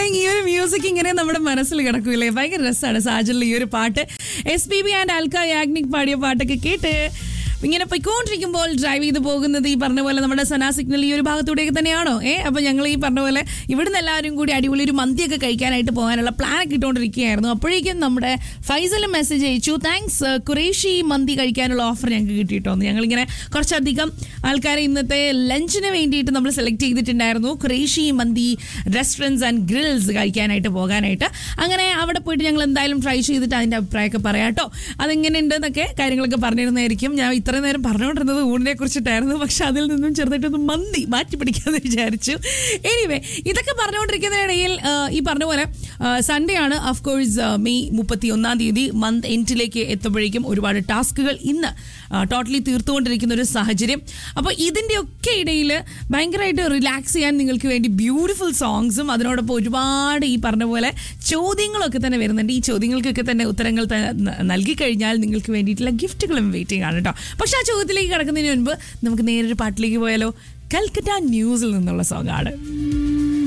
morning ഈ ഒരു music ഇങ്ങനെ നമ്മുടെ മനസ്സിൽ കിടക്കൂലേ ഭയങ്കര രസമാണ് സാജലിൽ ഈ ഒരു പാട്ട് S P B and Alka Yagnik പാടിയ പാട്ടൊക്കെ കേട്ട് ഇങ്ങനെ പൊയ്ക്കൊണ്ടിരിക്കുമ്പോൾ ഡ്രൈവ് ചെയ്ത് പോകുന്നത് ഈ പറഞ്ഞ പോലെ നമ്മുടെ സനാ സിഗ്നൽ ഈ ഒരു ഭാഗത്തൂടെയൊക്കെ തന്നെയാണോ ഏ അപ്പൊ ഞങ്ങൾ ഈ പറഞ്ഞ പോലെ ഇവിടുന്ന് എല്ലാവരും കൂടി അടിപൊളി ഒരു മന്തിയൊക്കെ കഴിക്കാനായിട്ട് പോകാനുള്ള പ്ലാനൊക്കെ ഇട്ടുകൊണ്ടിരിക്കുകയായിരുന്നു അപ്പോഴേക്കും നമ്മുടെ ഫൈസൽ മെസ്സേജ് അയച്ചു താങ്ക്സ് കുറേശ്ശി മന്തി കഴിക്കാനുള്ള ഓഫർ ഞങ്ങൾക്ക് കിട്ടിയിട്ടോന്ന് ഞങ്ങളിങ്ങനെ കുറച്ചധികം ആൾക്കാരെ ഇന്നത്തെ ലഞ്ചിന് വേണ്ടിയിട്ട് നമ്മൾ സെലക്ട് ചെയ്തിട്ടുണ്ടായിരുന്നു കുറേശ്ശി മന്തി റെസ്റ്റോറൻറ്റ്സ് ആൻഡ് ഗ്രിൽസ് കഴിക്കാനായിട്ട് പോകാനായിട്ട് അങ്ങനെ അവിടെ പോയിട്ട് ഞങ്ങൾ എന്തായാലും ട്രൈ ചെയ്തിട്ട് അതിൻ്റെ അഭിപ്രായമൊക്കെ പറയാം കേട്ടോ അതെങ്ങനെയുണ്ട് എന്നൊക്കെ കാര്യങ്ങളൊക്കെ പറഞ്ഞിരുന്നതായിരിക്കും ഞാൻ ഇത്രയും നേരം പറഞ്ഞുകൊണ്ടിരുന്നത് ഊണിനെ കുറിച്ചിട്ടായിരുന്നു പക്ഷെ അതിൽ നിന്നും ചെറുതായിട്ടൊന്ന് മന്തി മാറ്റി പിടിക്കാമെന്ന് വിചാരിച്ചു എനിവേ ഇതൊക്കെ പറഞ്ഞുകൊണ്ടിരിക്കുന്നതിനിടയിൽ ആ, ഈ പറഞ്ഞ പോലെ സൺഡേ ആണ് ഓഫ് കോഴ്സ് മെയ് മുപ്പത്തി ഒന്നാം തീയതി മന്ത് എൻഡിലേക്ക് എത്തുമ്പോഴേക്കും ഒരുപാട് ടാസ്കുകൾ ഇന്ന് ടോട്ടലി തീർത്തുകൊണ്ടിരിക്കുന്ന ഒരു സാഹചര്യം അപ്പോൾ ഇതിൻ്റെ ഒക്കെ ഇടയിൽ ഭയങ്കരമായിട്ട് റിലാക്സ് ചെയ്യാൻ നിങ്ങൾക്ക് വേണ്ടി ബ്യൂട്ടിഫുൾ സോങ്സും അതിനോടൊപ്പം ഒരുപാട് ഈ പറഞ്ഞ പോലെ ചോദ്യങ്ങളൊക്കെ തന്നെ വരുന്നുണ്ട് ഈ ചോദ്യങ്ങൾക്കൊക്കെ തന്നെ ഉത്തരങ്ങൾ ത- ന- നൽകി കഴിഞ്ഞാൽ നിങ്ങൾക്ക് വേണ്ടിയിട്ടുള്ള ഗിഫ്റ്റുകളും വെയിറ്റിംഗ് ആണ് കേട്ടോ പക്ഷെ ആ ചോദ്യത്തിലേക്ക് കിടക്കുന്നതിന് മുൻപ് നമുക്ക് നേരൊരു പാട്ടിലേക്ക് പോയാലോ കൽക്കട്ട ന്യൂസിൽ നിന്നുള്ള സോങ്ങാണ്